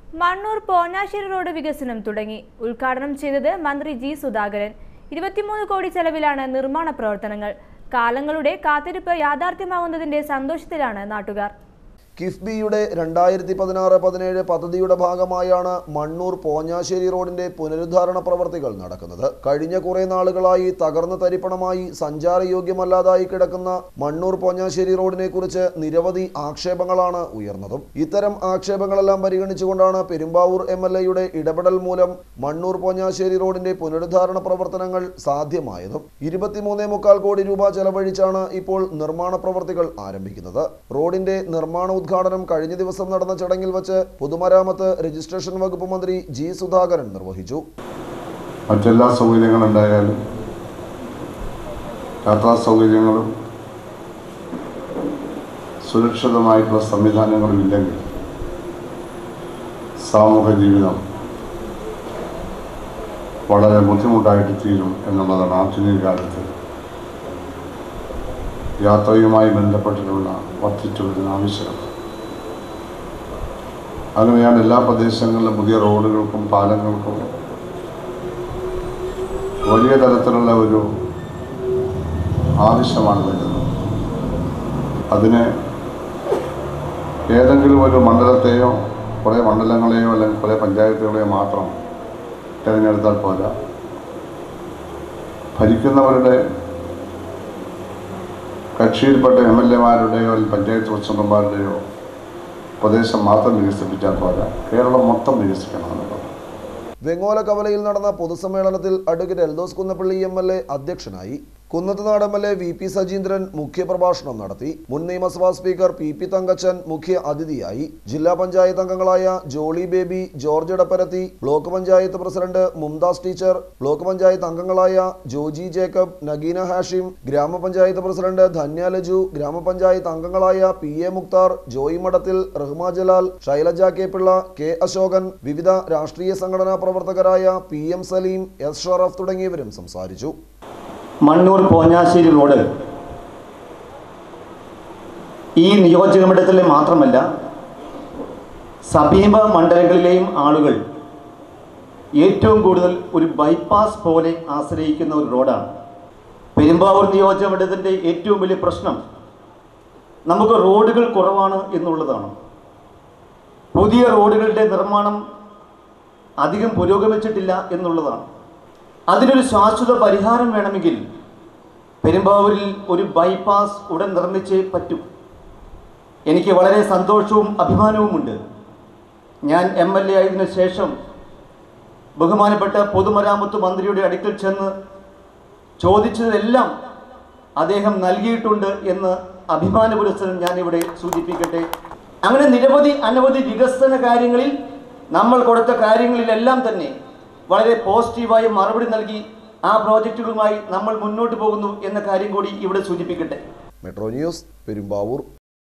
Mannur പോനാശ്ശേരി road വികസനം തുടങ്ങി ഉദ്ഘാടനം ചെയ്തത് മന്ത്രി ജി സുധാകരൻ ഇരുപത്തിമൂന്ന് കോടി ചെലവിലാണ് നിർമ്മാണ പ്രവർത്തനങ്ങൾ കാലങ്ങളുടെ കാത്തിരിപ്പ് യാഥാർത്ഥ്യമാവുന്നതിന്റെ സന്തോഷത്തിലാണ് നാട്ടുകാർ കിഫ്ബിയുടെ രണ്ടായിരത്തി പതിനാറ് പതിനേഴ് പദ്ധതിയുടെ ഭാഗമായാണ് മണ്ണൂർ പോഞ്ഞാശ്ശേരി റോഡിന്റെ പുനരുദ്ധാരണ പ്രവർത്തികൾ നടക്കുന്നത് കഴിഞ്ഞ കുറെ നാളുകളായി തകർന്ന തരിപ്പണമായി സഞ്ചാരയോഗ്യമല്ലാതായി കിടക്കുന്ന മണ്ണൂർ പോഞ്ഞാശ്ശേരി റോഡിനെ കുറിച്ച് നിരവധി ആക്ഷേപങ്ങളാണ് ഉയർന്നതും ഇത്തരം ആക്ഷേപങ്ങളെല്ലാം പരിഗണിച്ചുകൊണ്ടാണ് പെരുമ്പാവൂർ എം എൽ എയുടെ ഇടപെടൽ മൂലം മണ്ണൂർ പോഞ്ഞാശ്ശേരി റോഡിന്റെ പുനരുദ്ധാരണ പ്രവർത്തനങ്ങൾ സാധ്യമായതും ഇരുപത്തിമൂന്നേ മുക്കാൽ കോടി രൂപ ചെലവഴിച്ചാണ് ഇപ്പോൾ നിർമ്മാണ പ്രവർത്തികൾ ആരംഭിക്കുന്നത് റോഡിന്റെ നിർമ്മാണ ഉദ്ഘാടനം കഴിഞ്ഞ ദിവസം നടന്ന ചടങ്ങിൽ വച്ച് പൊതുമരാമത്ത് രജിസ്ട്രേഷൻ വകുപ്പ് മന്ത്രി ജി സുധാകരൻ നിർവഹിച്ചു മറ്റെല്ലാ സൗകര്യങ്ങളുണ്ടായാലും യാത്രാ സൗകര്യങ്ങളും സുരക്ഷിതമായിട്ടുള്ള സംവിധാനങ്ങളും ഇല്ലെങ്കിൽ സാമൂഹ്യ ജീവിതം വളരെ ബുദ്ധിമുട്ടായിട്ട് തീരും എന്നുള്ളതാണ് ആധുനിക കാലത്ത് യാത്രയുമായി ബന്ധപ്പെട്ടിട്ടുള്ള വർദ്ധിച്ചു വരുന്ന ആവശ്യകത അങ്ങനെയാണ് എല്ലാ പ്രദേശങ്ങളിലും പുതിയ റോഡുകൾക്കും പാലങ്ങൾക്കും വലിയ തരത്തിലുള്ള ഒരു ആവശ്യമാണ് വരുന്നത് അതിന് ഏതെങ്കിലും ഒരു മണ്ഡലത്തെയോ കുറേ മണ്ഡലങ്ങളെയോ അല്ലെങ്കിൽ കുറേ പഞ്ചായത്തുകളെയോ മാത്രം തിരഞ്ഞെടുത്താൽ പോരാ ഭരിക്കുന്നവരുടെ കക്ഷിയിൽപ്പെട്ട എം എൽ എമാരുടെയോ അല്ലെങ്കിൽ പഞ്ചായത്ത് പ്രസിഡന്റുമാരുടെയോ പ്രദേശം മാത്രം വികസിപ്പിച്ചാൽ പോരാ കേരളം മൊത്തം വികസിക്കണമെന്നുള്ളത് വെങ്ങോല കവലയിൽ നടന്ന പൊതുസമ്മേളനത്തിൽ advocate Eldhose Kunnappilly M L A അധ്യക്ഷനായി Kunnathunad M L A V P Sajeendran മുഖ്യപ്രഭാഷണം നടത്തി മുൻ നിയമസഭാ സ്പീക്കർ പി പി തങ്കച്ചൻ മുഖ്യ അതിഥിയായി ജില്ലാ പഞ്ചായത്ത് അംഗങ്ങളായ Jolly Baby George Edapparathi block panchayat president Mumtaz teacher block panchayat അംഗങ്ങളായ ജോജി ജേക്കബ് നഗീന ഹാഷിം ഗ്രാമപഞ്ചായത്ത് പ്രസിഡന്റ് ധന്യ ലജു ഗ്രാമപഞ്ചായത്ത് അംഗങ്ങളായ P A Mukhtar Joy Madathil Rahma Jalal Shailaja K Pillai K Ashokan വിവിധ രാഷ്ട്രീയ സംഘടനാ പ്രവർത്തകരായ P M Saleem S Sharaf തുടങ്ങിയവരും സംസാരിച്ചു മണ്ണൂർ പോഞ്ഞാശ്ശേരി റോഡ് ഈ നിയോജകമണ്ഡലത്തിലെ മാത്രമല്ല സമീപ മണ്ഡലങ്ങളിലെയും ആളുകൾ ഏറ്റവും കൂടുതൽ ഒരു ബൈപ്പാസ് പോലെ ആശ്രയിക്കുന്ന ഒരു റോഡാണ് പെരുമ്പാവൂർ നിയോജകമണ്ഡലത്തിൻ്റെ ഏറ്റവും വലിയ പ്രശ്നം നമുക്ക് റോഡുകൾ കുറവാണ് എന്നുള്ളതാണ് പുതിയ റോഡുകളുടെ നിർമ്മാണം അധികം പുരോഗമിച്ചിട്ടില്ല എന്നുള്ളതാണ് അതിനൊരു ശാശ്വത പരിഹാരം വേണമെങ്കിൽ പെരുമ്പാവൂരിൽ ഒരു ബൈപ്പാസ് ഉടൻ നിർമ്മിച്ചേ പറ്റൂ എനിക്ക് വളരെ സന്തോഷവും അഭിമാനവുമുണ്ട് ഞാൻ എം എൽ എ ആയതിനു ശേഷം ബഹുമാനപ്പെട്ട പൊതുമരാമത്ത് മന്ത്രിയുടെ അടുക്കൽ ചെന്ന് ചോദിച്ചതെല്ലാം അദ്ദേഹം നൽകിയിട്ടുണ്ട് എന്ന് അഭിമാന പുരസ്സരം ഞാനിവിടെ സൂചിപ്പിക്കട്ടെ അങ്ങനെ നിരവധി അനവധി വികസന കാര്യങ്ങളിൽ നമ്മൾ കൊടുത്ത കാര്യങ്ങളിലെല്ലാം തന്നെ വളരെ പോസിറ്റീവായി മറുപടി നൽകി ആ പ്രോജക്റ്റുകളുമായി നമ്മൾ മുന്നോട്ട് പോകുന്നു എന്ന കാര്യം കൂടി ഇവിടെ സൂചിപ്പിക്കട്ടെ മെട്രോ ന്യൂസ് പെരുമ്പാവൂർ